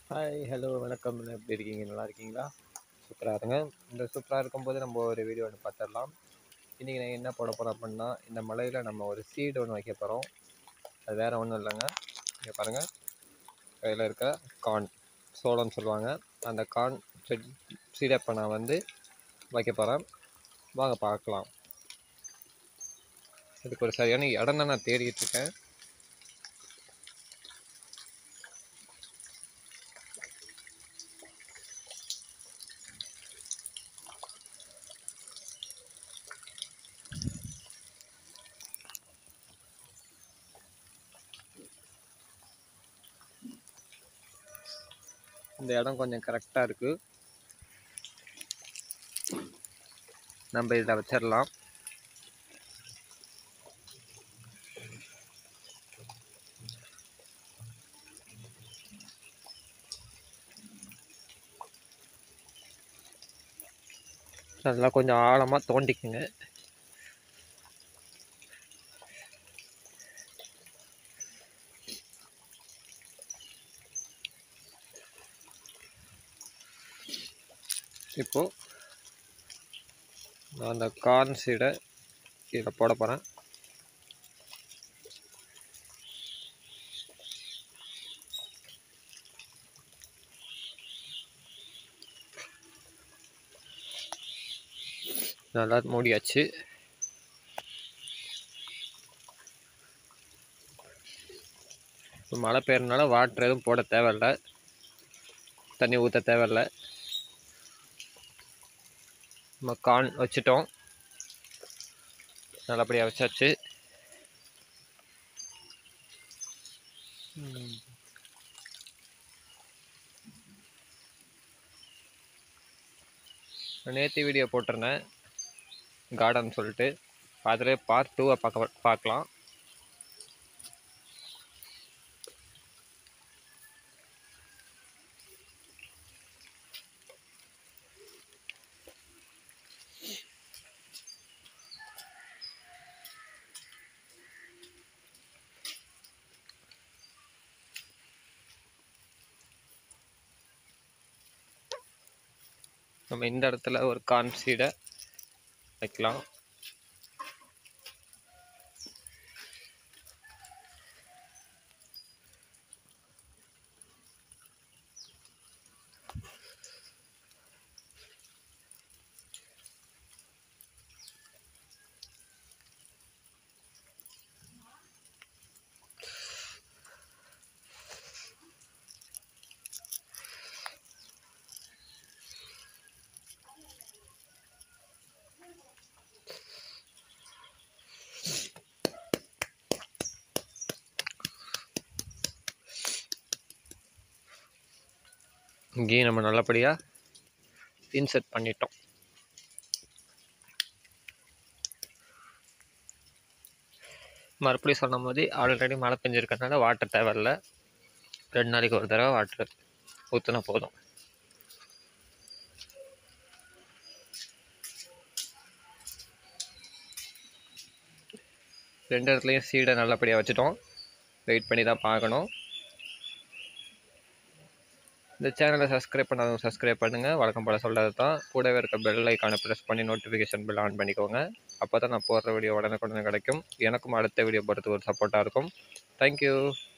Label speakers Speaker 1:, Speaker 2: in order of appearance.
Speaker 1: Hi hello வணக்கம் எப்படி இருக்கீங்க நல்லா இருக்கீங்களா சூப்பராக இருங்க இந்த சூப்பராக இருக்கும்போது நம்ம ஒரு வீடியோ ஒன்று பார்த்துடலாம் இன்றைக்கி நான் என்ன போட போகிறோம் அப்படின்னா இந்த மலையில் நம்ம ஒரு சீடு ஒன்று வைக்க போகிறோம் அது வேறு ஒன்றும் இல்லைங்க இங்கே பாருங்கள் கையில் இருக்க கார்ன் சோளம்னு சொல்லுவாங்க அந்த கார்ன் செடி சீடை இப்போ நான் வந்து வைக்க போகிறேன் வாங்க பார்க்கலாம் இதுக்கு ஒரு சரியான இடம் தான் நான் தேடிட்டு இருக்கேன் இந்த இடம் கொஞ்சம் கரெக்டாக இருக்குது நம்ம இதில் வச்சிடலாம் அதெல்லாம் கொஞ்சம் ஆழமாக தோண்டிக்குங்க இப்போது நான் அந்த கார்ன் சீடை இதில் போட போகிறேன் நல்லா மூடியாச்சு இப்போ மழை பெய்யறதுனால வாட்டர் எதுவும் போட தேவையில்ல தண்ணி ஊற்ற தேவையில்ல நம்ம கார்ன் வச்சுட்டோம் நல்லபடியாக வச்சாச்சு ம். நான் நேற்று வீடியோ போட்டிருந்தேன் கார்டன் சொல்லிட்டு பார்த்துட்டு பார்ட் டூவை பார்க்க பார்க்கலாம் நம்ம இந்த இடத்துல ஒரு கார்ன் சீடை வைக்கலாம் இங்கேயும் நம்ம நல்லபடியாக இன்செர்ட் பண்ணிட்டோம் மறுபடியும் சொன்ன மாதிரி ஆல்ரெடி மழை பெஞ்சிருக்கறனால வாட்டர் தேவையில்ல ரெண்டு நாளைக்கு ஒரு தடவை வாட்டர் ஊற்றினா போதும் ரெண்டு இடத்துலையும் சீடை நல்லபடியாக வச்சுட்டோம் வெயிட் பண்ணி தான் பார்க்கணும் இந்த சேனலை சப்ஸ்கிரைப் பண்ணாதவங்க சப்ஸ்கிரைப் பண்ணுங்கள் வழக்கம் போல் சொல்கிறது தான் கூடவே இருக்க பெல் ஐக்கானை ப்ரெஸ் பண்ணி நோட்டிஃபிகேஷன் பெல் ஆன் பண்ணிக்கோங்க அப்போ தான் நான் போடுற வீடியோ உடனுக்குடனே கிடைக்கும் எனக்கும் அடுத்த வீடியோ போகிறதுக்கு ஒரு சப்போர்ட்டாக இருக்கும் தேங்க்யூ